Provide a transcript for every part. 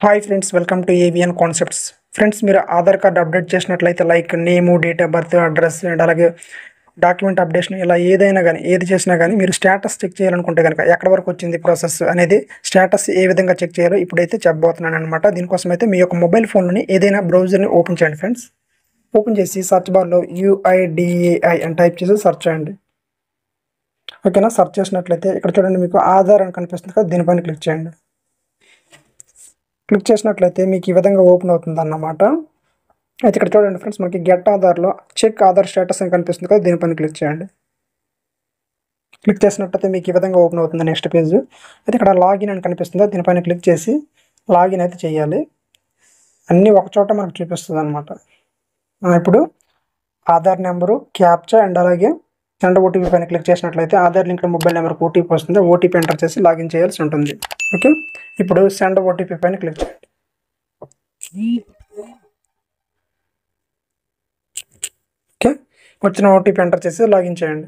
hi friends welcome to AVN concepts friends మీరు Aadhaar card update చేసినట్లయితే like name date of birth address and అలాగే document updation ఇలా ఏదైనా కానీ ఏది చేసినా కానీ మీరు స్టేటస్ చెక్ చేయాలనుకుంటే కనుక ఎక్కడ వరకు వచ్చింది ప్రాసెస్ అనేది స్టేటస్ ఏ విధంగా చెక్ చేయాలో ఇప్పుడైతే చెప్పబోతున్నాను అనమాట దీనికోసం అయితే మీ యొక్క మొబైల్ ఫోన్లోని ఏదైనా బ్రౌజర్ని ఓపెన్ చేయండి ఫ్రెండ్స్ ఓపెన్ చేసి సర్చ్ బార్లో యూఐడిఏఐ అని టైప్ చేసి సెర్చ్ చేయండి ఓకేనా సెర్చ్ చేసినట్లయితే ఇక్కడ చూడండి మీకు ఆధార్ అని కనిపిస్తుంది కదా దీనిపైన క్లిక్ చేయండి క్లిక్ చేసినట్లయితే మీకు ఈ విధంగా ఓపెన్ అవుతుంది అన్నమాట అయితే ఇక్కడ చూడండి ఫ్రెండ్స్ మనకి గెట్ ఆధార్లో చెక్ ఆధార్ స్టేటస్ అని కనిపిస్తుంది కదా దీనిపైన క్లిక్ చేయండి క్లిక్ చేసినట్లయితే మీకు ఈ విధంగా ఓపెన్ అవుతుంది నెక్స్ట్ పేజ్ అయితే ఇక్కడ లాగిన్ అని కనిపిస్తుందో దీనిపైన క్లిక్ చేసి లాగిన్ అయితే చేయాలి అన్నీ ఒక చోట మనకు చూపిస్తుంది అనమాట ఇప్పుడు ఆధార్ నెంబరు క్యాప్చా అండ్ అలాగే సెండ్ ఓటీపీ పైన క్లిక్ చేసినట్లయితే ఆధార్ లింక్ మొబైల్ నెంబర్కి ఓటీపీ వస్తుంది ఓటీపీ ఎంటర్ చేసి లాగిన్ చేయాల్సి ఉంటుంది ఓకే ఇప్పుడు సెండ్ ఓటీపీ పైన క్లిక్ చేయండి ఓకే వచ్చిన ఓటీపీ ఎంటర్ చేసి లాగిన్ చేయండి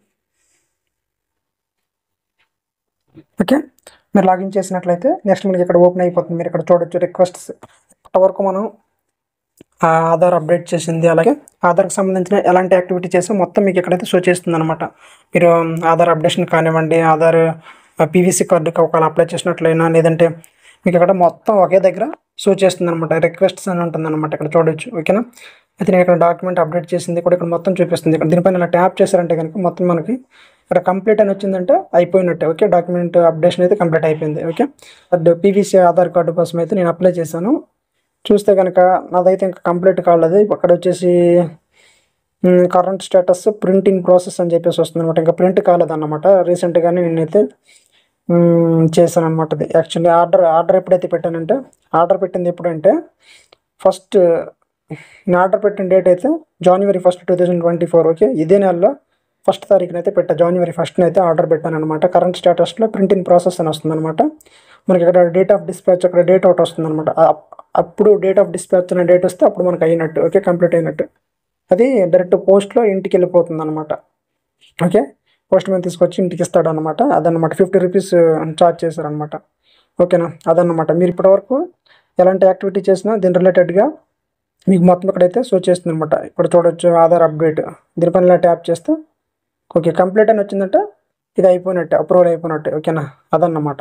ఓకే మీరు లాగిన్ చేసినట్లయితే నెక్స్ట్ మనకి ఇక్కడ ఓపెన్ అయిపోతుంది మీరు ఇక్కడ చూడొచ్చు రిక్వెస్ట్స్ ఇప్పటివరకు మనం ఆ ఆధార్ అప్డేట్ చేసింది అలాగే ఆధార్కి సంబంధించిన ఎలాంటి యాక్టివిటీ చేసి మొత్తం మీకు ఇక్కడైతే షో చేస్తుంది అనమాట మీరు ఆధార్ అప్డేషన్ కానివ్వండి ఆధార్ పీవీసీ కార్డుకి ఒకవేళ అప్లై చేసినట్లయినా లేదంటే మీకు ఇక్కడ మొత్తం ఒకే దగ్గర షో చేస్తుంది అనమాట రిక్వెస్ట్స్ అని ఉంటుంది అనమాట ఇక్కడ చూడొచ్చు ఓకేనా అయితే నేను ఇక్కడ డాక్యుమెంట్ అప్డేట్ చేసింది కూడా ఇక్కడ మొత్తం చూపిస్తుంది ఇక్కడ దీనిపైన ఇలా ట్యాప్ చేశారంటే కనుక మొత్తం మనకి ఇక్కడ కంప్లీట్ అని వచ్చిందంటే అయిపోయినట్టే ఓకే డాక్యుమెంట్ అప్డేషన్ అయితే కంప్లీట్ అయిపోయింది okay and PVC Aadhaar card కోసం అయితే నేను అప్లై చేశాను చూస్తే కనుక నాదైతే ఇంకా కంప్లీట్ కాలేదు అక్కడ వచ్చేసి current status print in process అని చెప్పేసి వస్తుంది అనమాట ఇంకా ప్రింట్ కాలేదన్నమాట రీసెంట్గానే నేనైతే చేశాను అనమాట అది యాక్చువల్లీ ఆర్డర్ ఆర్డర్ ఎప్పుడైతే పెట్టానంటే ఆర్డర్ పెట్టింది ఎప్పుడంటే ఫస్ట్ నేను ఆర్డర్ పెట్టిన డేట్ అయితే జనవరి first two thousand twenty four okay ఇదే నెలలో ఫస్ట్ తారీఖున అయితే పెట్టా జనవరి ఫస్ట్న అయితే ఆర్డర్ పెట్టాను అనమాట కరెంట్ స్టేటస్లో ప్రింట్ ఇన్ ప్రాసెస్ అని వస్తుంది అనమాట మనకి ఇక్కడ డేట్ ఆఫ్ డిస్పాచ్ అక్కడ డేట్ అవుట్ వస్తుంది అనమాట అప్పుడు డేట్ ఆఫ్ డిస్పాచ్ అనే డేట్ వస్తే అప్పుడు మనకు అయినట్టు ఓకే కంప్లీట్ అయినట్టు అది డైరెక్ట్ పోస్ట్లో ఇంటికి వెళ్ళిపోతుంది అనమాట ఓకే పోస్ట్ మ్యాన్ తీసుకొచ్చి ఇంటికి ఇస్తాడు అనమాట అదనమాట ఫిఫ్టీ రూపీస్ ఛార్జ్ చేశారనమాట ఓకేనా అదనమాట మీరు ఇప్పటివరకు ఎలాంటి యాక్టివిటీ చేసినా దీని రిలేటెడ్గా మీకు మొత్తం ఇక్కడైతే షో చేస్తుంది అనమాట ఇప్పుడు చూడొచ్చు ఆధార్ అప్డేట్ దీనిపైన ఇలా ట్యాప్ చేస్తే ఓకే కంప్లీట్ అని వచ్చిందంటే ఇది అయిపోయినట్టే అప్రూవల్ అయిపోయినట్టే ఓకేనా అదన్నమాట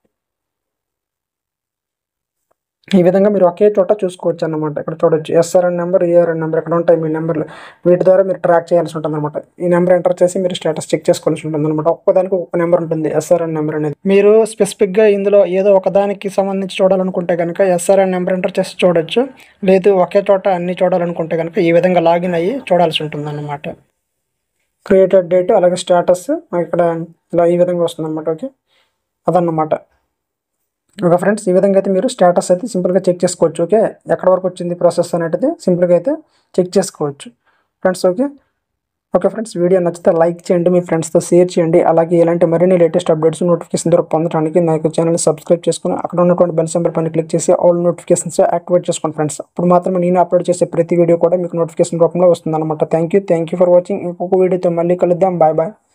ఈ విధంగా మీరు ఒకే చోట చూసుకోవచ్చు అన్నమాట ఇక్కడ చూడొచ్చు ఎస్ఆర్ఎన్ నెంబర్ ఏఆర్ఎన్ నెంబర్ ఇక్కడ ఉంటాయి మీ నెంబర్లు వీటి ద్వారా మీరు ట్రాక్ చేయాల్సి ఉంటుంది అనమాట ఈ నెంబర్ ఎంటర్ చేసి మీరు స్టేటస్ చెక్ చేసుకోవాల్సి ఉంటుంది అనమాట ఒక్కదానికి ఒక్క నెంబర్ ఉంటుంది ఎస్ఆర్ఎన్ నెంబర్ అనేది మీరు స్పెసిఫిక్గా ఇందులో ఏదో ఒకదానికి సంబంధించి చూడాలనుకుంటే కనుక ఎస్ఆర్ఎన్ నెంబర్ ఎంటర్ చేసి చూడొచ్చు లేదు ఒకే చోట అన్ని చూడాలనుకుంటే కనుక ఈ విధంగా లాగిన్ అయ్యి చూడాల్సి ఉంటుంది అన్నమాట క్రియేటెడ్ డేట్ అలాగే స్టేటస్ ఇక్కడ ఇలా ఈ విధంగా వస్తుంది అనమాట ఓకే అదన్నమాట ఓకే ఫ్రెండ్స్ ఈ విధంగా అయితే మీరు స్టేటస్ అయితే సింపుల్గా చెక్ చేసుకోవచ్చు ఓకే ఎక్కడ వరకు వచ్చింది ప్రాసెస్ అనేది సింపుల్గా అయితే చెక్ చేసుకోవచ్చు friends okay okay friends video నచ్చితే లైక్ చేయండి మీ ఫ్రెండ్స్తో షేర్ చేయండి అలాగే ఇలాంటి మరిన్ని లేటెస్ట్ అప్డేట్స్ నోటిఫికేషన్ ద్వారా పొందడానికి నాకు ఛానల్ సబ్స్క్రైబ్ చేసుకుని అక్కడ ఉన్నటువంటి బెల్ సింబల్ పైన క్లిక్ చేసి ఆల్ నోటిఫికేషన్స్ యాక్టివేట్ చేసుకోండి ఫ్రెండ్స్ అప్పుడు మాత్రమే నేను అప్లోడ్ చేసే ప్రతి వీడియో కూడా మీకు నోటిఫికేషన్ రూపంలో వస్తుంది అనమాట thank you thank you for watching ఇంకొక వీడియోతో మళ్ళీ కలుద్దాం బాయ్ బాయ్